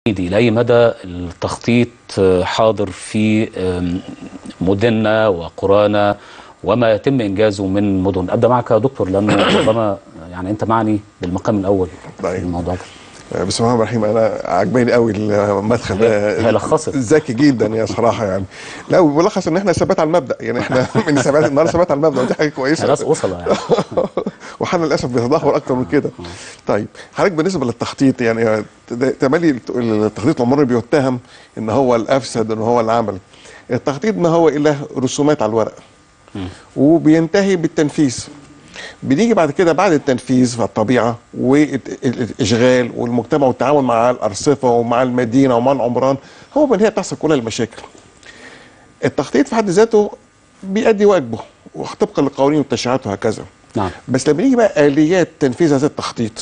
إلى أي مدى التخطيط حاضر في مدننا وقرانا وما يتم إنجازه من مدن أبدأ معك يا دكتور لأنه ربما يعني أنت معني بالمقام الأول في الموضوع ده بسم الله الرحمن الرحيم انا عجباني قوي المدخل ده هي لخصت ذكي جدا يا صراحه يعني لا وبلخص ان احنا ثبات على المبدا يعني احنا من ثبات النهارده ثبات على المبدا ودي حاجه كويسه خلاص وصل يعني وحنا للاسف بيتدهور اكتر من كده طيب حضرتك بالنسبه للتخطيط يعني تملي التخطيط العمراني بيتهم ان هو الافسد ان هو العمل التخطيط ما هو الا رسومات على الورق وبينتهي بالتنفيذ بنيجي بعد كده بعد التنفيذ في الطبيعه والاشغال والمجتمع والتعاون مع الارصفه ومع المدينه ومع العمران هو بالنهايه بتحصل كل المشاكل. التخطيط في حد ذاته بيأدي واجبه وطبقا للقوانين والتشريعات وهكذا. نعم. بس لما نيجي بقى اليات تنفيذ هذا التخطيط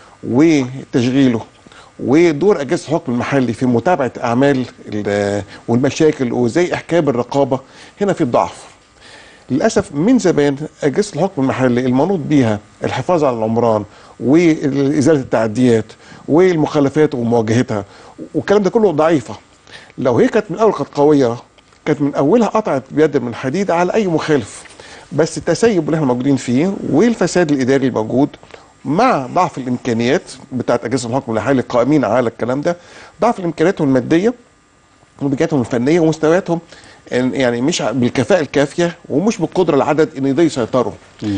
وتشغيله ودور اجهزه الحكم المحلي في متابعه اعمال والمشاكل وزي احكام الرقابه هنا في ضعف. للاسف من زمان اجهزه الحكم المحلي المنوط بيها الحفاظ على العمران وازاله التعديات والمخالفات ومواجهتها والكلام ده كله ضعيفه لو هي كانت من الاول كانت قويه كانت من اولها قطعت بيد من حديد على اي مخالف بس التسيب اللي احنا موجودين فيه والفساد الاداري الموجود مع ضعف الامكانيات بتاعت اجهزه الحكم المحلي القائمين على الكلام ده ضعف الامكانيات الماديه وامكانياتهم الفنيه ومستوياتهم يعني مش بالكفاءه الكافيه ومش بالقدره العدد ان ده يسيطروا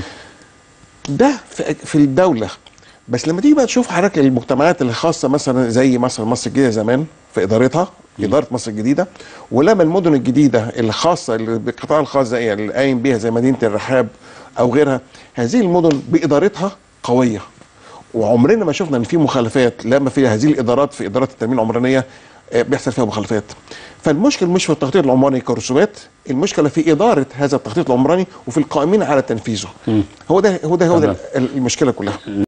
ده في الدوله بس لما تيجي بقى تشوف حضرتك المجتمعات الخاصه مثلا زي مثلا مصر الجديده زمان في ادارتها اداره مصر الجديده ولما المدن الجديده الخاصه اللي بالقطاع الخاص زي اللي قايم بيها زي مدينه الرحاب او غيرها هذه المدن بادارتها قويه وعمرنا ما شفنا ان في مخالفات لما في هذه الادارات في ادارات التنميه العمرانيه بيحصل فيها مخالفات فالمشكله مش في التخطيط العمراني كرسومات المشكله في اداره هذا التخطيط العمراني وفي القائمين على تنفيذه هو ده هو ده هو ده المشكله كلها